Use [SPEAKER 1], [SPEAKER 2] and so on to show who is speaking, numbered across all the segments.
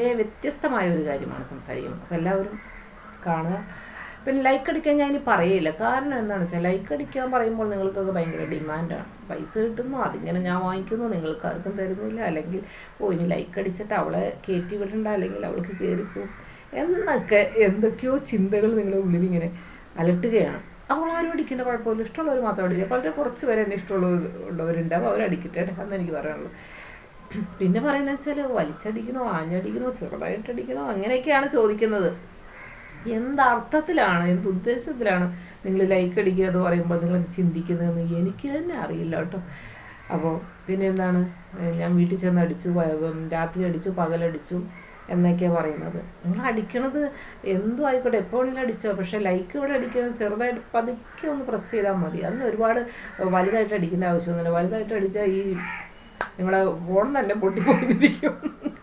[SPEAKER 1] വളരെ വ്യത്യസ്തമായ ഒരു കാര്യമാണ് സംസാരിക്കുന്നത് അപ്പോൾ എല്ലാവരും കാണുക പിന്നെ ലൈക്ക് അടിക്കാൻ ഞാൻ ഇനി പറയില്ല കാരണം എന്താണെന്ന് വെച്ചാൽ ലൈക്ക് അടിക്കാൻ പറയുമ്പോൾ നിങ്ങൾക്കൊക്കെ ഭയങ്കര ഡിമാൻഡാണ് പൈസ കിട്ടുന്നു അതിങ്ങനെ ഞാൻ വാങ്ങിക്കുന്നു നിങ്ങൾക്ക് ആർക്കും തരുന്നില്ല അല്ലെങ്കിൽ ഓ ഇനി ലൈക്ക് അടിച്ചിട്ട് അവളെ കയറ്റി വിടണ്ട അല്ലെങ്കിൽ അവൾക്ക് കയറിപ്പോവും എന്നൊക്കെ എന്തൊക്കെയോ ചിന്തകൾ നിങ്ങളുടെ ഉള്ളിൽ ഇങ്ങനെ അലട്ടുകയാണ് അവൾ ആരും അടിക്കേണ്ട കുഴപ്പമില്ല ഇഷ്ടമുള്ളവർ മാത്രം അടിക്കുക വളരെ കുറച്ച് പേര് എന്നെ ഇഷ്ടമുള്ളവർ ഉള്ളവരുണ്ടാവും അവരടിക്കട്ടെ എന്ന് എനിക്ക് പറയാനുള്ളൂ പിന്നെ പറയുന്നത് വെച്ചാൽ വലിച്ചടിക്കണോ ആഞ്ഞടിക്കണോ ചെറുതായിട്ട് അടിക്കണോ അങ്ങനെയൊക്കെയാണ് ചോദിക്കുന്നത് എന്തർത്ഥത്തിലാണ് എന്ത് ഉദ്ദേശത്തിലാണ് നിങ്ങൾ ലൈക്ക് അടിക്കുക എന്ന് പറയുമ്പോൾ നിങ്ങൾ ചിന്തിക്കുന്നതെന്ന് എനിക്ക് തന്നെ അറിയില്ല കേട്ടോ അപ്പോൾ പിന്നെ എന്താണ് ഏഹ് ഞാൻ വീട്ടിൽ ചെന്ന് അടിച്ചു പ- ഉം, രാത്രി അടിച്ചു പകലടിച്ചു എന്നൊക്കെയാണ് പറയുന്നത് നിങ്ങൾ അടിക്കണത് എന്തും ആയിക്കോട്ടെ എപ്പോൾ വേണമെങ്കിലും അടിച്ചോ പക്ഷേ ലൈക്ക് ഇവിടെ അടിക്കുന്നത് ചെറുതായിട്ട് പതുക്കെ ഒന്ന് പ്രസ് ചെയ്താൽ മതി അതിന് ഒരുപാട് വലുതായിട്ട് അടിക്കേണ്ട ആവശ്യമൊന്നുമില്ല വലുതായിട്ട് അടിച്ചാൽ ഈ നിങ്ങളെ ഫോൺ തന്നെ പൊട്ടിപ്പോയിരിക്കും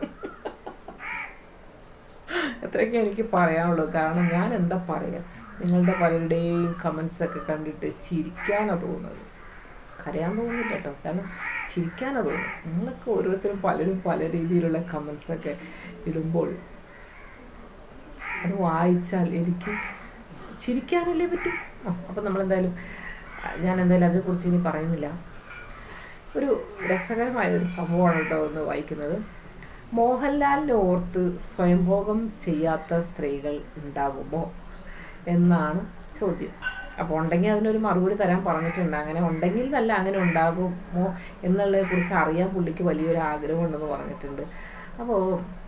[SPEAKER 1] അത്രയൊക്കെ എനിക്ക് പറയാനുള്ളൂ കാരണം ഞാൻ എന്താ പറയുക നിങ്ങളുടെ പലരുടെയും കമൻസ് ഒക്കെ കണ്ടിട്ട് ചിരിക്കാനാണ് തോന്നുന്നത് കരയാൻ തോന്നുന്നില്ല കേട്ടോ കാരണം ചിരിക്കാനാണ് തോന്നുന്നത് നിങ്ങളൊക്കെ ഓരോരുത്തരും പലരും പല രീതിയിലുള്ള കമൻസ് ഒക്കെ ഇടുമ്പോൾ അത് വായിച്ചാൽ എനിക്ക് ചിരിക്കാനല്ലേ പറ്റും ആ അപ്പം നമ്മളെന്തായാലും ആ, ഞാൻ എന്തായാലും അതിനെക്കുറിച്ച് ഇനി പറയുന്നില്ല ഒരു രസകരമായ ഒരു സംഭവമാണ് കേട്ടോ ഒന്ന് വായിക്കുന്നത് മോഹൻലാലിനെ ഓർത്ത് സ്വയംഭോഗം ചെയ്യാത്ത സ്ത്രീകൾ ഉണ്ടാകുമോ എന്നാണ് ചോദ്യം അപ്പോൾ ഉണ്ടെങ്കിൽ അതിനൊരു മറുപടി തരാൻ പറഞ്ഞിട്ടുണ്ട് അങ്ങനെ ഉണ്ടെങ്കിൽ നല്ല അങ്ങനെ ഉണ്ടാകുമോ എന്നുള്ളതിനെ കുറിച്ച് അറിയാൻ പുള്ളിക്ക് വലിയൊരു ആഗ്രഹമുണ്ടെന്ന് പറഞ്ഞിട്ടുണ്ട് അപ്പോൾ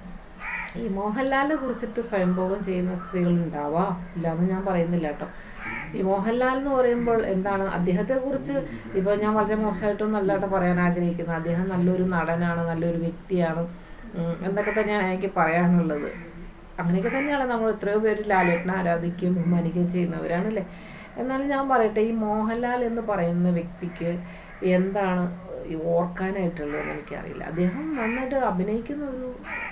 [SPEAKER 1] ഈ മോഹൻലാലിനെ കുറിച്ചിട്ട് സ്വയംഭോഗം ചെയ്യുന്ന സ്ത്രീകൾ ഉണ്ടാവാം ഇല്ലാന്ന് ഞാൻ പറയുന്നില്ല കേട്ടോ ഈ മോഹൻലാൽ എന്ന് പറയുമ്പോൾ എന്താണ് അദ്ദേഹത്തെ കുറിച്ച് ഇപ്പോൾ ഞാൻ വളരെ മോശമായിട്ടൊന്നും അല്ല കേട്ടോ പറയാൻ ആഗ്രഹിക്കുന്നത് അദ്ദേഹം നല്ലൊരു നടനാണ് നല്ലൊരു വ്യക്തിയാണ് ഉം, എന്നൊക്കെ തന്നെയാണ് എനിക്ക് പറയാനുള്ളത് അങ്ങനെയൊക്കെ തന്നെയാണ് നമ്മൾ എത്രയോ പേര് ലാലേട്ടനെ ആരാധിക്കുകയും ബഹുമാനിക്കുകയും ചെയ്യുന്നവരാണല്ലേ എന്നാലും ഞാൻ പറയട്ടെ ഈ മോഹൻലാൽ എന്ന് പറയുന്ന വ്യക്തിക്ക് എന്താണ് ഈ ഓർക്കാനായിട്ടുള്ളതെന്ന് എനിക്കറിയില്ല അദ്ദേഹം നന്നായിട്ട് അഭിനയിക്കുന്ന ഒരു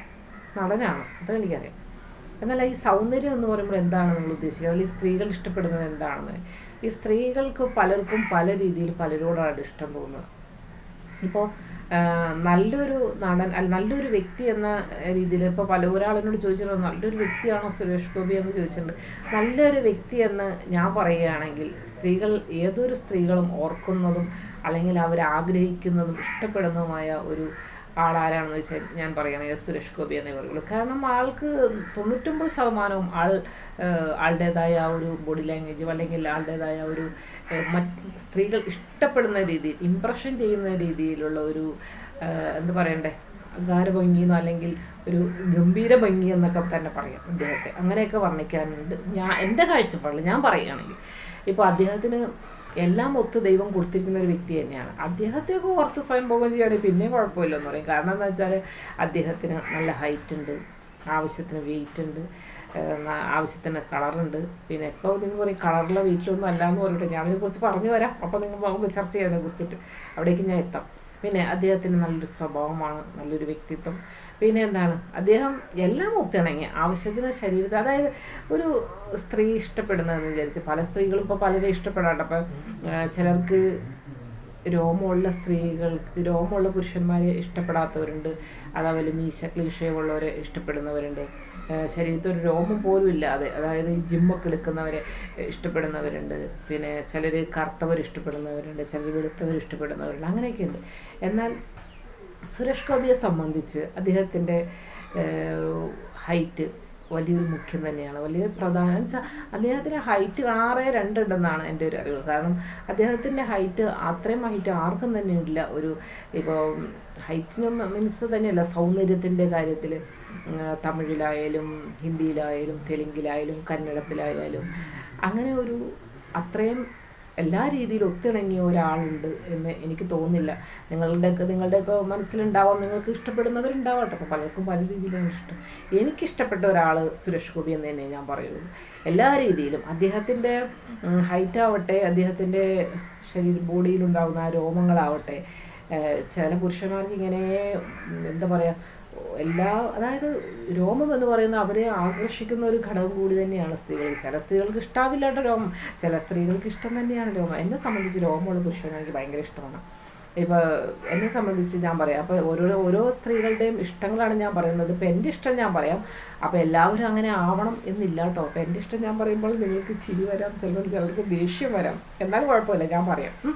[SPEAKER 1] നടനാണ് അത് എനിക്കറിയാം എന്നാൽ ഈ സൗന്ദര്യം എന്ന് പറയുമ്പോൾ എന്താണ് നിങ്ങൾ ഉദ്ദേശിക്കുന്നത് അല്ലെങ്കിൽ സ്ത്രീകൾ ഇഷ്ടപ്പെടുന്നത് എന്താണെന്ന് ഈ സ്ത്രീകൾക്ക് പലർക്കും പല രീതിയിൽ പലരോടാണ് ഇഷ്ടം തോന്നുന്നത് ഇപ്പോൾ നല്ലൊരു നടൻ അല്ല നല്ലൊരു വ്യക്തി എന്ന രീതിയിൽ ഇപ്പോൾ പല ഒരാളെന്നോട് ചോദിച്ചിട്ടുണ്ട് നല്ലൊരു വ്യക്തിയാണോ സുരേഷ് ഗോപി എന്ന് ചോദിച്ചിട്ടുണ്ട് നല്ലൊരു വ്യക്തി എന്ന് ഞാൻ പറയുകയാണെങ്കിൽ സ്ത്രീകൾ ഏതൊരു സ്ത്രീകളും ഓർക്കുന്നതും അല്ലെങ്കിൽ അവർ ആഗ്രഹിക്കുന്നതും ഇഷ്ടപ്പെടുന്നതുമായ ഒരു ആളാരാണെന്ന് വെച്ചാൽ ഞാൻ പറയുകയാണെങ്കിൽ സുരേഷ് ഗോപി എന്നേ പറയുള്ളൂ കാരണം ആൾക്ക് തൊണ്ണൂറ്റൊമ്പത് ശതമാനവും ആൾ ഏഹ്, ആളുടേതായ ആ ഒരു ബോഡി ലാംഗ്വേജും അല്ലെങ്കിൽ ആളുടേതായ ഒരു ഏഹ്, മറ്റ് സ്ത്രീകൾ ഇഷ്ടപ്പെടുന്ന രീതിയിൽ ഇമ്പ്രഷൻ ചെയ്യുന്ന രീതിയിലുള്ള ഒരു ഏഹ്, എന്താ പറയണ്ടേ ഗാരഭംഗിന്നോ അല്ലെങ്കിൽ ഒരു ഗംഭീര ഭംഗി എന്നൊക്കെ തന്നെ പറയാം അദ്ദേഹത്തെ അങ്ങനെയൊക്കെ വർണ്ണിക്കാനുണ്ട് ഞാൻ എൻ്റെ കാഴ്ചപ്പാടിൽ ഞാൻ പറയുകയാണെങ്കിൽ ഇപ്പോൾ അദ്ദേഹത്തിന് എല്ലാം ഒത്ത് ദൈവം കൊടുത്തിരിക്കുന്ന ഒരു വ്യക്തി തന്നെയാണ് അദ്ദേഹത്തെയൊക്കെ ഓർത്ത് സ്വയംഭോഗം ചെയ്യുകയാണെങ്കിൽ പിന്നെയും കുഴപ്പമില്ലെന്ന് പറയും കാരണം എന്താ വെച്ചാൽ അദ്ദേഹത്തിന് നല്ല ഹൈറ്റ് ഉണ്ട് ആവശ്യത്തിന് വെയിറ്റ് ഉണ്ട് ഏഹ് ന- ആവശ്യത്തിന് കളറുണ്ട് പിന്നെ ഇപ്പോൾ നിങ്ങൾ പറയും കളറുള്ള വീട്ടിലൊന്നും അല്ല എന്ന് പറഞ്ഞിട്ട് ഞാൻ അതിനെക്കുറിച്ച് പറഞ്ഞു വരാം അപ്പോൾ നിങ്ങൾ നമുക്ക് ചർച്ച ചെയ്യാതിനെ കുറിച്ചിട്ട് അവിടേക്ക് ഞാൻ എത്താം പിന്നെ അദ്ദേഹത്തിന് നല്ലൊരു സ്വഭാവമാണ് നല്ലൊരു വ്യക്തിത്വം പിന്നെ എന്താണ് അദ്ദേഹം എല്ലാം ഒത്തിണങ്ങി ആവശ്യത്തിന് ശരീരത്തെ അതായത് ഒരു സ്ത്രീ ഇഷ്ടപ്പെടുന്നതെന്ന് വിചാരിച്ച് പല സ്ത്രീകളും ഇപ്പോൾ പലരെ ഇഷ്ടപ്പെടാണ്ട് അപ്പം ചിലർക്ക് രോമമുള്ള സ്ത്രീകൾക്ക് രോമമുള്ള പുരുഷന്മാരെ ഇഷ്ടപ്പെടാത്തവരുണ്ട് അതേപോലെ മീശ ക്ലീഷയുള്ളവരെ ഇഷ്ടപ്പെടുന്നവരുണ്ട് ഏഹ് ശരീരത്തിൽ ഒരു രോമം പോലും ഇല്ലാതെ അതായത് ഈ ജിമ്മൊക്കെ എടുക്കുന്നവരെ ഇഷ്ടപ്പെടുന്നവരുണ്ട് പിന്നെ ചിലർ കറുത്തവർ ഇഷ്ടപ്പെടുന്നവരുണ്ട് ചിലർ വെളുത്തവർ ഇഷ്ടപ്പെടുന്നവരുണ്ട് അങ്ങനെയൊക്കെയുണ്ട് എന്നാൽ സുരേഷ് ഗോപിയെ സംബന്ധിച്ച് അദ്ദേഹത്തിൻ്റെ ഹൈറ്റ് വലിയൊരു മുഖ്യം തന്നെയാണ് വലിയ പ്രധാനം വെച്ചാൽ അദ്ദേഹത്തിൻ്റെ ഹൈറ്റ് ആറ് രണ്ടുണ്ടെന്നാണ് എൻ്റെ ഒരു അറിവ് കാരണം അദ്ദേഹത്തിൻ്റെ ഹൈറ്റ് അത്രയും ഹൈറ്റ് ആർക്കും തന്നെ ഇല്ല ഒരു ഇപ്പോൾ ഹൈറ്റിനും മീൻസ് തന്നെയല്ല സൗന്ദര്യത്തിൻ്റെ കാര്യത്തിൽ തമിഴിലായാലും ഹിന്ദിയിലായാലും തെലുങ്കിലായാലും കന്നഡത്തിലായാലും അങ്ങനെ ഒരു അത്രയും എല്ലാ രീതിയിലും ഒത്തിണങ്ങിയ ഒരാളുണ്ട് എന്ന് എനിക്ക് തോന്നുന്നില്ല നിങ്ങളുടെയൊക്കെ നിങ്ങളുടെയൊക്കെ മനസ്സിലുണ്ടാവാം നിങ്ങൾക്ക് ഇഷ്ടപ്പെടുന്നവരുണ്ടാവട്ടെ അപ്പോൾ പലർക്കും പല രീതിയിലാണ് ഇഷ്ടം എനിക്കിഷ്ടപ്പെട്ട ഒരാൾ സുരേഷ് ഗോപി എന്ന് തന്നെ ഞാൻ പറയുള്ളൂ എല്ലാ രീതിയിലും അദ്ദേഹത്തിൻ്റെ ഹൈറ്റ് ആവട്ടെ അദ്ദേഹത്തിൻ്റെ ശരീര ബോഡിയിലുണ്ടാകുന്ന ആ രോമങ്ങളാവട്ടെ ഏഹ് ചില പുരുഷന്മാർക്ക് ഇങ്ങനെ ഉം, എന്താ പറയുക എല്ലാ അതായത് രോമം എന്ന് പറയുന്നത് അവരെ ആകർഷിക്കുന്ന ഒരു ഘടകം കൂടി തന്നെയാണ് സ്ത്രീകൾ ചില സ്ത്രീകൾക്ക് ഇഷ്ടാവില്ലാത്ത രോമം ചില സ്ത്രീകൾക്ക് ഇഷ്ടം തന്നെയാണ് രോമം എന്നെ സംബന്ധിച്ച് രോമമുള്ള പുരുഷനെ എനിക്ക് ഭയങ്കര ഇഷ്ടമാണ് ഇപ്പോൾ എന്നെ സംബന്ധിച്ച് ഞാൻ പറയാം അപ്പോൾ ഓരോ ഓരോ സ്ത്രീകളുടെയും ഇഷ്ടങ്ങളാണ് ഞാൻ പറയുന്നത് ഇപ്പം എൻ്റെ ഇഷ്ടം ഞാൻ പറയാം അപ്പോൾ എല്ലാവരും അങ്ങനെ ആവണം എന്നില്ല കേട്ടോ അപ്പോൾ എൻ്റെ ഇഷ്ടം ഞാൻ പറയുമ്പോൾ നിങ്ങൾക്ക് ചിരി വരാം ചിലപ്പോൾ ചിലർക്ക് ദേഷ്യം വരാം എന്നാലും കുഴപ്പമില്ല ഞാൻ പറയാം ഉം.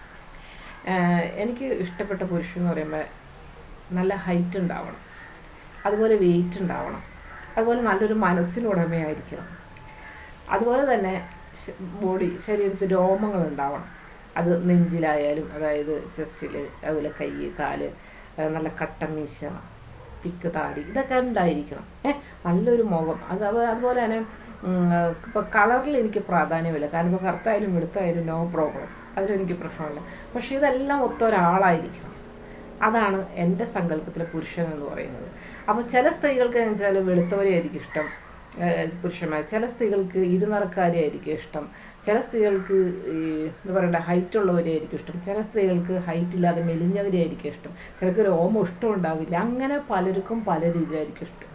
[SPEAKER 1] ഏഹ് എനിക്ക് ഇഷ്ടപ്പെട്ട പുരുഷൻ എന്ന് പറയുമ്പോൾ നല്ല ഹൈറ്റ് ഉണ്ടാവണം അതുപോലെ വെയിറ്റ് ഉണ്ടാവണം അതുപോലെ നല്ലൊരു മനസ്സിനുടമയായിരിക്കണം അതുപോലെ തന്നെ ശ- ബോഡി ശരീരത്തിൽ രോമങ്ങൾ ഉണ്ടാവണം അത് നെഞ്ചിലായാലും അതായത് ചെസ്റ്റിൽ അതുപോലെ കൈ കാല് ആ, നല്ല കട്ട മീശ തിക്ക് താടി ഇതൊക്കെ ഉണ്ടായിരിക്കണം ഏ നല്ലൊരു മുഖം അത് അവ- അതുപോലെ തന്നെ ഇപ്പോൾ കളറിൽ എനിക്ക് പ്രാധാന്യമില്ല കാരണം ഇപ്പോൾ കറുത്തായാലും വെളുത്തായാലും നോ പ്രോബ്ലം അതിലെനിക്ക് പ്രശ്നമില്ല പക്ഷേ ഇതെല്ലാം ഒത്ത ഒരാളായിരിക്കണം അതാണ് എൻ്റെ സങ്കല്പത്തിലെ പുരുഷൻ എന്ന് പറയുന്നത് അപ്പോൾ ചില സ്ത്രീകൾക്ക് എന്ന് വെച്ചാൽ വെളുത്തവരെ ആയിരിക്കും ഇഷ്ടം ഏഹ് പുരുഷന്മാർ ചില സ്ത്രീകൾക്ക് ഇരുനിറക്കാരെ ആയിരിക്കും ഇഷ്ടം ചില സ്ത്രീകൾക്ക് ഈ എന്താ പറയണ്ട ഹൈറ്റ് ഉള്ളവരെ ആയിരിക്കും ഇഷ്ടം ചില സ്ത്രീകൾക്ക് ഹൈറ്റ് ഇല്ലാതെ മെലിഞ്ഞവരെ ആയിരിക്കും ഇഷ്ടം ചിലർക്ക് രോമം ഇഷ്ടം ഉണ്ടാവില്ല അങ്ങനെ പലർക്കും പല രീതിയിലായിരിക്കും ഇഷ്ടം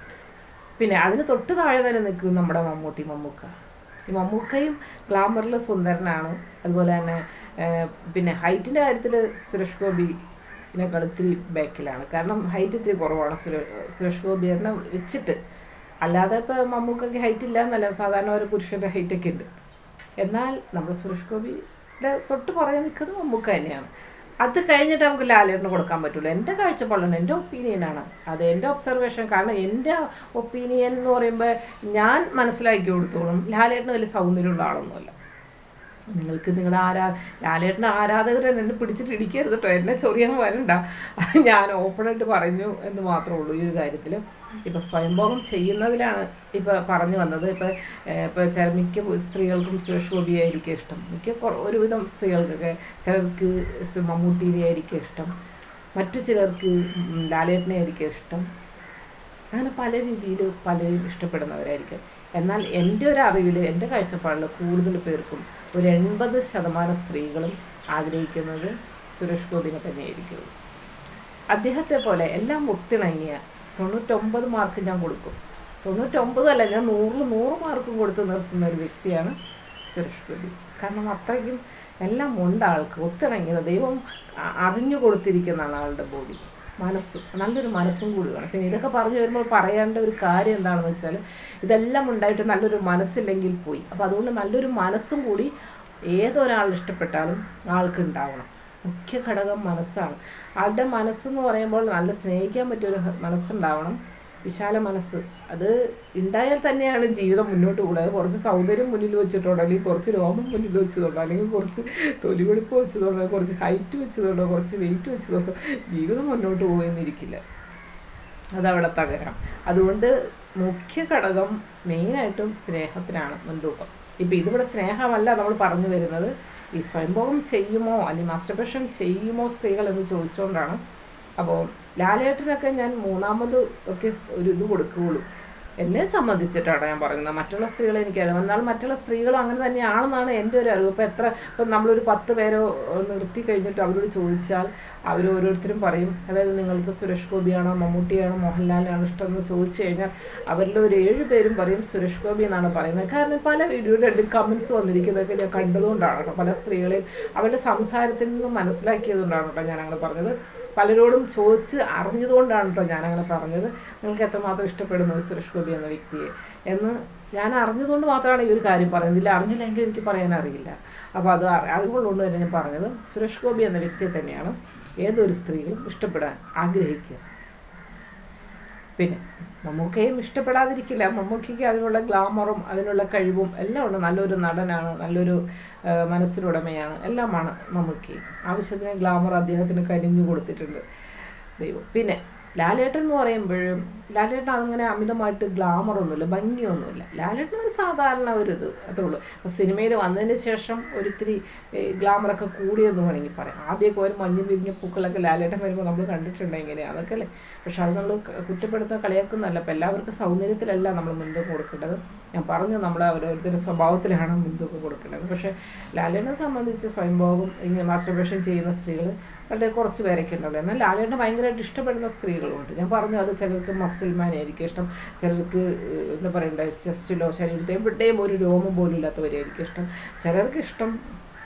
[SPEAKER 1] പിന്നെ അതിന് തൊട്ട് താഴെ തന്നെ നിൽക്കും നമ്മുടെ മമ്മൂട്ടി മമ്മൂക്ക ഈ മമ്മൂക്കയും ഗ്ലാമറിൽ സുന്ദരനാണ് അതുപോലെ തന്നെ ഏഹ്, പിന്നെ ഹൈറ്റിൻ്റെ കാര്യത്തിൽ സുരേഷ് ഗോപി ഇതിനേക്കാൾ ഇത്തിരി ബാക്കിലാണ് കാരണം ഹൈറ്റ് ഇത്തിരി കുറവാണ് സുരേ സുരേഷ് ഗോപിയെ വെച്ചിട്ട് അല്ലാതെ ഇപ്പോൾ മമ്മൂക്കൊക്കെ ഹൈറ്റ് ഇല്ല എന്നല്ല സാധാരണ ഒരു പുരുഷൻ്റെ ഹൈറ്റൊക്കെ ഉണ്ട് എന്നാൽ നമ്മുടെ സുരേഷ് ഗോപിയുടെ തൊട്ട് പുറകെ നിൽക്കുന്നത് മമ്മൂക്ക തന്നെയാണ് അത് കഴിഞ്ഞിട്ട് നമുക്ക് ലാലേട്ടന് കൊടുക്കാൻ പറ്റില്ല എൻ്റെ കാഴ്ചപ്പാടാണ് എൻ്റെ ഒപ്പീനിയനാണ് അത് എൻ്റെ ഒബ്സർവേഷൻ കാരണം എൻ്റെ ഒപ്പീനിയൻ എന്ന് പറയുമ്പോൾ ഞാൻ മനസ്സിലാക്കി കൊടുത്തോളും ലാലേട്ടന് വലിയ സൗന്ദര്യമുള്ള ആളൊന്നുമല്ല നിങ്ങൾക്ക് നിങ്ങളുടെ ആരാ ലാലേട്ടൻ്റെ ആരാധകർ എന്നെ പിടിച്ചിട്ട് ഇടിക്കരുത് കേട്ടോ എന്നെ ചൊറിയാൻ വരണ്ട അത് ഞാൻ ഓപ്പണായിട്ട് പറഞ്ഞു എന്ന് മാത്രമേ ഉള്ളൂ ഈ ഒരു കാര്യത്തിൽ ഇപ്പോൾ സ്വയംഭോഗം ചെയ്യുന്നതിലാണ് ഇപ്പോൾ പറഞ്ഞു വന്നത് ഇപ്പോൾ ഇപ്പോൾ ചില മിക്ക സ്ത്രീകൾക്കും സുരേഷ് ഗോപിയായിരിക്കും ഇഷ്ടം മിക്ക കുറ- ഒരുവിധം സ്ത്രീകൾക്കൊക്കെ ചിലർക്ക് സു- മമ്മൂട്ടീനെ ആയിരിക്കും ഇഷ്ടം മറ്റു ചിലർക്ക് ഉം, ലാലേട്ടനെ ആയിരിക്കും ഇഷ്ടം അങ്ങനെ പല രീതിയിൽ പലരും ഇഷ്ടപ്പെടുന്നവരായിരിക്കും എന്നാൽ എൻ്റെ ഒരു അറിവിൽ എൻ്റെ കാഴ്ചപ്പാടിൽ കൂടുതൽ പേർക്കും ഒരു എൺപത് ശതമാനം സ്ത്രീകളും ആഗ്രഹിക്കുന്നത് സുരേഷ് ഗോപിനെ തന്നെയായിരിക്കും അദ്ദേഹത്തെ പോലെ എല്ലാം ഒത്തിണങ്ങിയ തൊണ്ണൂറ്റൊമ്പത് മാർക്ക് ഞാൻ കൊടുക്കും തൊണ്ണൂറ്റൊമ്പതല്ല ഞാൻ നൂറിൽ നൂറ് മാർക്കും കൊടുത്ത് നിർത്തുന്ന ഒരു വ്യക്തിയാണ് സുരേഷ് ഗോപി കാരണം അത്രയ്ക്കും എല്ലാം ഉണ്ട് ആൾക്ക് ഒത്തിണങ്ങിയത് ദൈവം അ- അറിഞ്ഞു കൊടുത്തിരിക്കുന്നതാണ് ആളുടെ ബോഡി മനസ്സും നല്ലൊരു മനസ്സും കൂടി വേണം പിന്നെ ഇതൊക്കെ പറഞ്ഞു വരുമ്പോൾ പറയേണ്ട ഒരു കാര്യം എന്താണെന്ന് വെച്ചാൽ ഇതെല്ലാം ഉണ്ടായിട്ട് നല്ലൊരു മനസ്സില്ലെങ്കിൽ പോയി അപ്പോൾ അതുകൊണ്ട് നല്ലൊരു മനസ്സും കൂടി ഏതൊരാൾ ഇഷ്ടപ്പെട്ടാലും ആൾക്ക് ഉണ്ടാവണം മുഖ്യ ഘടകം മനസ്സാണ് ആളുടെ മനസ്സെന്ന് പറയുമ്പോൾ നല്ല സ്നേഹിക്കാൻ പറ്റിയൊരു ഹ- മനസ്സുണ്ടാവണം വിശാല മനസ്സ് അത് ഉണ്ടായാൽ തന്നെയാണ് ജീവിതം മുന്നോട്ട് പോകുന്നത് അത് കുറച്ച് സൗന്ദര്യം മുന്നിൽ വെച്ചിട്ടുണ്ടോ അല്ലെങ്കിൽ കുറച്ച് രോമം മുന്നിൽ വെച്ചതുകൊണ്ടോ അല്ലെങ്കിൽ കുറച്ച് തൊലിവെടുപ്പ് വെച്ചതുകൊണ്ടോ കുറച്ച് ഹൈറ്റ് വെച്ചതുകൊണ്ടോ കുറച്ച് വെയിറ്റ് വെച്ചതുകൊണ്ടോ ജീവിതം മുന്നോട്ട് പോകുന്നിരിക്കില്ല അതവിടെ തകരാം അതുകൊണ്ട് മുഖ്യ ഘടകം മെയിനായിട്ടും സ്നേഹത്തിനാണ് മുൻതൂക്കം ഇപ്പം ഇതിവിടെ സ്നേഹമല്ല നമ്മൾ പറഞ്ഞു വരുന്നത് ഈ സ്വയംഭോഗം ചെയ്യുമോ അല്ലെങ്കിൽ മാസ്റ്റർബേഷൻ ചെയ്യുമോ സ്ത്രീകൾ എന്ന് ചോദിച്ചുകൊണ്ടാണ് അപ്പോൾ ലാലേട്ടനൊക്കെ ഞാൻ മൂന്നാമത് ഒക്കെ സ് ഒരു ഇത് കൊടുക്കുകയുള്ളൂ എന്നെ സംബന്ധിച്ചിട്ടാണ് ഞാൻ പറയുന്നത് മറ്റുള്ള സ്ത്രീകളെ എനിക്കറിയാം എന്നാൽ മറ്റുള്ള സ്ത്രീകളും അങ്ങനെ തന്നെയാണെന്നാണ് എൻ്റെ ഒരു അറിവ് ഇപ്പോൾ എത്ര ഇപ്പം നമ്മളൊരു പത്ത് പേരോ ഏഹ്, നിർത്തി കഴിഞ്ഞിട്ട് അവരോട് ചോദിച്ചാൽ അവർ ഓരോരുത്തരും പറയും അതായത് നിങ്ങൾക്ക് സുരേഷ് ഗോപിയാണോ മമ്മൂട്ടിയാണോ മോഹൻലാലിനാണോ ഇഷ്ടം എന്ന് ചോദിച്ചു കഴിഞ്ഞാൽ അവരിൽ ഒരു ഏഴ് പേരും പറയും സുരേഷ് ഗോപി എന്നാണ് പറയുന്നത് കാരണം പല വീഡിയോയുടെ കമൻസ് വന്നിരിക്കുന്നതൊക്കെ ഞാൻ കണ്ടതുകൊണ്ടാണ് കേട്ടോ പല സ്ത്രീകളെയും അവരുടെ സംസാരത്തിൽ നിന്ന് മനസ്സിലാക്കിയതുകൊണ്ടാണ് കേട്ടോ ഞാൻ അങ്ങനെ പറഞ്ഞത് പലരോടും ചോദിച്ച് അറിഞ്ഞതുകൊണ്ടാണ് കേട്ടോ ഞാനങ്ങനെ പറഞ്ഞത് നിങ്ങൾക്ക് എത്രമാത്രം ഇഷ്ടപ്പെടുന്നു ഈ സുരേഷ് ഗോപി എന്ന വ്യക്തിയെ എന്ന് ഞാൻ അറിഞ്ഞതുകൊണ്ട് മാത്രമാണ് ഈ ഒരു കാര്യം പറയുന്നത് ഇല്ല അറിഞ്ഞില്ലെങ്കിൽ എനിക്ക് പറയാൻ അറിയില്ല അപ്പോൾ അത് അറി- അറിവുള്ളതുകൊണ്ട് തന്നെ ഞാൻ പറഞ്ഞത് സുരേഷ് ഗോപി എന്ന വ്യക്തിയെ തന്നെയാണ് ഏതൊരു സ്ത്രീകളും ഇഷ്ടപ്പെടാൻ ആഗ്രഹിക്കുക പിന്നെ മമ്മൂക്കയും ഇഷ്ടപ്പെടാതിരിക്കില്ല മമ്മൂക്കയ്ക്ക് അതിനുള്ള ഗ്ലാമറും അതിനുള്ള കഴിവും എല്ലാം ഉണ്ട് നല്ലൊരു നടനാണ് നല്ലൊരു ആ, മനസ്സിനുടമയാണ് എല്ലാമാണ് മമ്മൂക്കി ആവശ്യത്തിന് ഗ്ലാമർ അദ്ദേഹത്തിന് കരിഞ്ഞു കൊടുത്തിട്ടുണ്ട് ദൈവം പിന്നെ ലാലേട്ടൻ എന്ന് പറയുമ്പോഴും ലാലേട്ടൻ അങ്ങനെ അമിതമായിട്ട് ഗ്ലാമറൊന്നുമില്ല ഭംഗിയൊന്നുമില്ല ലാലേട്ടൻ ഒരു സാധാരണ ഒരു ഇത് അത്രേ ഉള്ളൂ അപ്പോൾ സിനിമയിൽ വന്നതിന് ശേഷം ഒരിത്തിരി ഈ ഗ്ലാമറൊക്കെ കൂടിയെന്ന് വേണമെങ്കിൽ പറയാം ആദ്യമൊക്കെ ഒരു മഞ്ഞ് വിരിഞ്ഞ പൂക്കളൊക്കെ ലാലേട്ടൻ വരുമ്പോൾ നമ്മൾ കണ്ടിട്ടുണ്ട് ഇങ്ങനെ അതൊക്കെ അല്ലേ പക്ഷെ അത് നമ്മൾ കുറ്റപ്പെടുത്തുന്ന കളിയാക്കുന്നല്ല അപ്പോൾ എല്ലാവർക്കും സൗന്ദര്യത്തിലല്ല നമ്മൾ മുൻതൂക്കം കൊടുക്കേണ്ടത് ഞാൻ പറഞ്ഞു നമ്മൾ ഓരോരുത്തരുടെ സ്വഭാവത്തിലാണ് മുൻതൂക്കം കൊടുക്കേണ്ടത് പക്ഷേ ലാലേട്ടനെ സംബന്ധിച്ച് സ്വയംഭോഗം ഇങ്ങനെ മാസ്റ്റർബേഷൻ ചെയ്യുന്ന സ്ത്രീകൾ വളരെ കുറച്ച് പേരൊക്കെ ഉണ്ടാവില്ല എന്നാൽ ലാലേട്ടനെ ഭയങ്കരമായിട്ട് ഇഷ്ടപ്പെടുന്ന സ്ത്രീകളുമുണ്ട് ഞാൻ പറഞ്ഞു അത് ചിലർക്ക് മസിൽമാൻ ആയിരിക്കും ഇഷ്ടം ചിലർക്ക് ഏഹ്, എന്താ പറയണ്ടേ ചെസ്റ്റിലോ ശരീരത്തിൽ എവിടെയും ഒരു രോമം പോലും ഇല്ലാത്തവരായിരിക്കും ഇഷ്ടം ചിലർക്ക് ഇഷ്ടം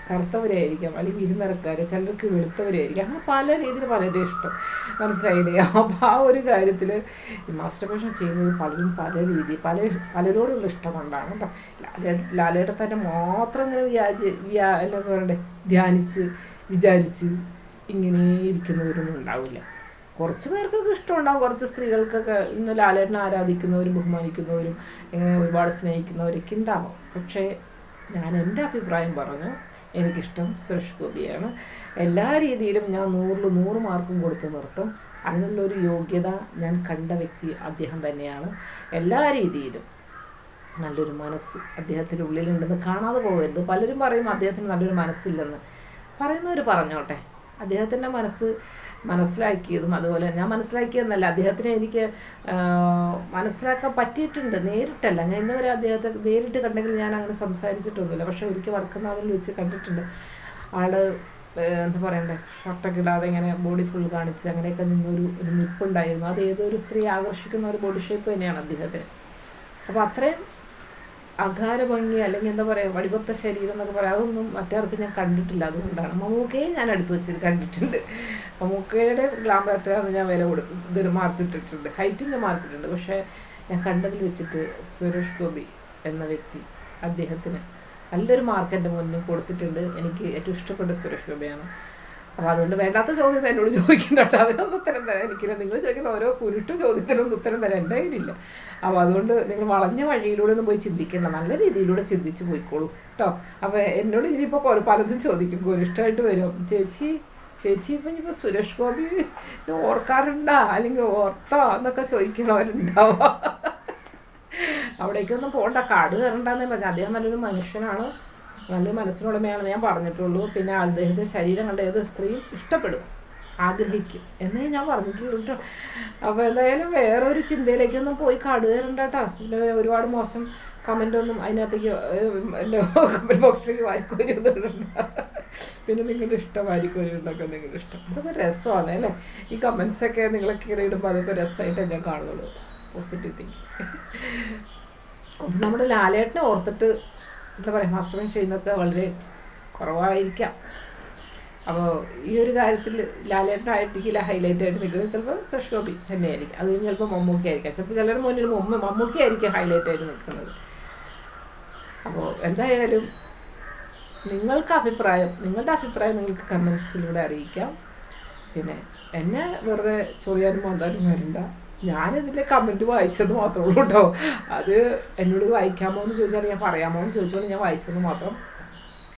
[SPEAKER 1] കറുത്തവരായിരിക്കാം അല്ലെങ്കിൽ ഇരുനിറക്കാർ ചിലർക്ക് വെളുത്തവരായിരിക്കാം അങ്ങനെ പല രീതിയിൽ പലരുടെ ഇഷ്ടം മനസ്സിലായില്ലേ അപ്പോൾ ആ ഒരു കാര്യത്തിൽ ഈ മാസ്റ്റർബേഷൻ ചെയ്യുന്നത് പലരും പല രീതി പല പലരോടുള്ള ഇഷ്ടം കൊണ്ടാണ് കേട്ടോ ലാലേ ലാലേട്ടൻ തന്നെ മാത്രം ഇങ്ങനെ വ്യാജ വ്യാ എന്താ പറയണ്ടേ ധ്യാനിച്ച് വിചാരിച്ച് ഇങ്ങനെ ഇരിക്കുന്നവരൊന്നും ഉണ്ടാവില്ല കുറച്ച് പേർക്കൊക്കെ ഇഷ്ടമുണ്ടാവും കുറച്ച് സ്ത്രീകൾക്കൊക്കെ ഇന്ന് ലാലേട്ടനെ ആരാധിക്കുന്നവരും ബഹുമാനിക്കുന്നവരും ഇങ്ങനെ ഒരുപാട് സ്നേഹിക്കുന്നവരൊക്കെ ഉണ്ടാവും പക്ഷേ ഞാൻ എൻ്റെ അഭിപ്രായം പറഞ്ഞു എനിക്കിഷ്ടം സുരേഷ് ഗോപിയാണ് എല്ലാ രീതിയിലും ഞാൻ നൂറിൽ നൂറ് മാർക്കും കൊടുത്ത് നിർത്തും അതിനുള്ളൊരു യോഗ്യത ഞാൻ കണ്ട വ്യക്തി അദ്ദേഹം തന്നെയാണ് എല്ലാ രീതിയിലും നല്ലൊരു മനസ്സ് അദ്ദേഹത്തിൻ്റെ ഉള്ളിലുണ്ടെന്ന് കാണാതെ പോകരുത് പലരും പറയും അദ്ദേഹത്തിന് നല്ലൊരു മനസ്സില്ലെന്ന് പറയുന്നവർ പറഞ്ഞോട്ടെ അദ്ദേഹത്തിൻ്റെ മനസ്സ് മനസ്സിലാക്കിയതും അതുപോലെ ഞാൻ മനസ്സിലാക്കിയതെന്നല്ല അദ്ദേഹത്തിനെ എനിക്ക് ആ, മനസ്സിലാക്കാൻ പറ്റിയിട്ടുണ്ട് നേരിട്ടല്ല ഞാൻ ഇന്ന് വരെ അദ്ദേഹത്തെ നേരിട്ട് കണ്ടെങ്കിൽ ഞാൻ അങ്ങനെ സംസാരിച്ചിട്ടൊന്നുമില്ല പക്ഷെ ഒരിക്കൽ വടക്കുന്നാവിൽ വെച്ച് കണ്ടിട്ടുണ്ട് ആള് ഏ, എന്താ പറയണ്ടേ ഷർട്ടൊക്കെ ഇടാതെ ഇങ്ങനെ ബോഡി ഫുൾ കാണിച്ച് അങ്ങനെയൊക്കെ നിന്നൊരു ഒരു നിപ്പുണ്ടായിരുന്നു അത് ഏതൊരു സ്ത്രീ ആകർഷിക്കുന്ന ഒരു ബോഡി ഷേപ്പ് തന്നെയാണ് അദ്ദേഹത്തിന് അപ്പോൾ അത്രയും അകാര ഭംഗി അല്ലെങ്കിൽ എന്താ പറയുക വടികൊത്ത ശരീരം എന്നൊക്കെ പറയാം അതൊന്നും മറ്റാർക്കും ഞാൻ കണ്ടിട്ടില്ല അതുകൊണ്ടാണ് മമ്മൂക്കയെ ഞാൻ അടുത്ത് വെച്ച് കണ്ടിട്ടുണ്ട് മമ്മൂക്കയുടെ ഗ്ലാമർ എത്രയാണെന്ന് ഞാൻ വില കൊടുക്കും ഇതൊരു മാർക്ക് ഇട്ടിട്ടുണ്ട് ഹൈറ്റിൻ്റെ മാർക്ക് ഇട്ടിട്ടുണ്ട് പക്ഷേ ഞാൻ കണ്ടതിൽ വെച്ചിട്ട് സുരേഷ് ഗോപി എന്ന വ്യക്തി അദ്ദേഹത്തിന് നല്ലൊരു മാർക്ക് എൻ്റെ മുന്നിൽ കൊടുത്തിട്ടുണ്ട് എനിക്ക് ഏറ്റവും ഇഷ്ടപ്പെട്ട സുരേഷ് ഗോപിയാണ് അപ്പോൾ അതുകൊണ്ട് വേണ്ടാത്ത ചോദ്യം എന്നോട് ചോദിക്കണ്ട കേട്ടോ അതിനൊന്നും ഉത്തരം തരാൻ എനിക്കില്ല നിങ്ങൾ ചോദിക്കുന്ന ഓരോ കുരുട്ടു ചോദ്യത്തിനൊന്നും ഉത്തരം തരാൻ എൻ്റെ കയ്യിലില്ല അപ്പോൾ അതുകൊണ്ട് നിങ്ങൾ വളഞ്ഞ വഴിയിലൂടെ ഒന്നും പോയി ചിന്തിക്കണ്ട നല്ല രീതിയിലൂടെ ചിന്തിച്ച് പോയിക്കോളൂ കേട്ടോ അപ്പോൾ എന്നോട് ഇനിയിപ്പോൾ കുറെ പലതും ചോദിക്കും കുരിഷ്ടമായിട്ട് വരും ചേച്ചി ചേച്ചി ഇപ്പം ഇനിയിപ്പോൾ സുരേഷ് ഗോപി ഓർക്കാറുണ്ടാ അല്ലെങ്കിൽ ഓർത്തോ എന്നൊക്കെ ചോദിക്കണവരുണ്ടാവുക അവിടേക്കൊന്നും പോകണ്ട കാട് കയറണ്ടെന്നേ പറഞ്ഞു അദ്ദേഹം നല്ലൊരു മനുഷ്യനാണ് നല്ലൊരു മനസ്സിനുടമയാണെന്ന് ഞാൻ പറഞ്ഞിട്ടുള്ളൂ പിന്നെ അദ്ദേഹത്തിൻ്റെ ശരീരം കണ്ട ഏതൊരു സ്ത്രീയും ഇഷ്ടപ്പെടും ആഗ്രഹിക്കും എന്നേ ഞാൻ പറഞ്ഞിട്ടുള്ളൂ കേട്ടോ അപ്പോൾ എന്തായാലും വേറൊരു ചിന്തയിലേക്കൊന്നും പോയി കാട് കയറണ്ട കേട്ടോ പിന്നെ ഒരുപാട് മോശം കമൻ്റ് ഒന്നും അതിനകത്തേക്ക് എൻ്റെ കമൻറ്റ് ബോക്സിലേക്ക് വാരിക്കോരി ഒന്നും ഇടണ്ട പിന്നെ നിങ്ങളുടെ ഇഷ്ടം വാരിക്കോരി ഉണ്ടാക്കാൻ നിങ്ങളുടെ ഇഷ്ടം അതൊക്കെ രസമാണ് അല്ലേ ഈ കമൻസൊക്കെ നിങ്ങളൊക്കെ ഇങ്ങനെ ഇടുമ്പോൾ അതൊക്കെ രസമായിട്ടേ ഞാൻ കാണുള്ളൂ പോസിറ്റീവ് തിങ്ക് നമ്മുടെ ലാലേട്ടനെ ഓർത്തിട്ട് എന്താ പറയുക മാസ്റ്റർമൈൻ ചെയ്യുന്നതൊക്കെ വളരെ കുറവായിരിക്കാം അപ്പോൾ ഈ ഒരു കാര്യത്തിൽ ലാലേട്ടനായിട്ടില്ല ഹൈലൈറ്റ് ആയിട്ട് നിൽക്കുന്നത് ചിലപ്പോൾ സുരേഷ് ഗോപി തന്നെയായിരിക്കും അത് കഴിഞ്ഞ് ചിലപ്പോൾ മമ്മൂക്കി ആയിരിക്കാം ചിലപ്പോൾ ചിലരുടെ മുന്നിൽ മുമ്പ് മമ്മൂക്കി ആയിരിക്കും ഹൈലൈറ്റ് ആയിട്ട് നിൽക്കുന്നത് അപ്പോൾ എന്തായാലും നിങ്ങൾക്ക് അഭിപ്രായം നിങ്ങളുടെ അഭിപ്രായം നിങ്ങൾക്ക് കമൻസിലൂടെ അറിയിക്കാം പിന്നെ എന്നെ വെറുതെ ചൊറിയാനും മാന്താനും വരണ്ട ഞാനിതിൻ്റെ കമൻറ്റ് വായിച്ചത് മാത്രമേ ഉള്ളൂ കേട്ടോ അത് എന്നോട് വായിക്കാമോ എന്ന് ചോദിച്ചാൽ ഞാൻ പറയാമോ എന്ന് ചോദിച്ചോണ്ട് ഞാൻ വായിച്ചത് മാത്രം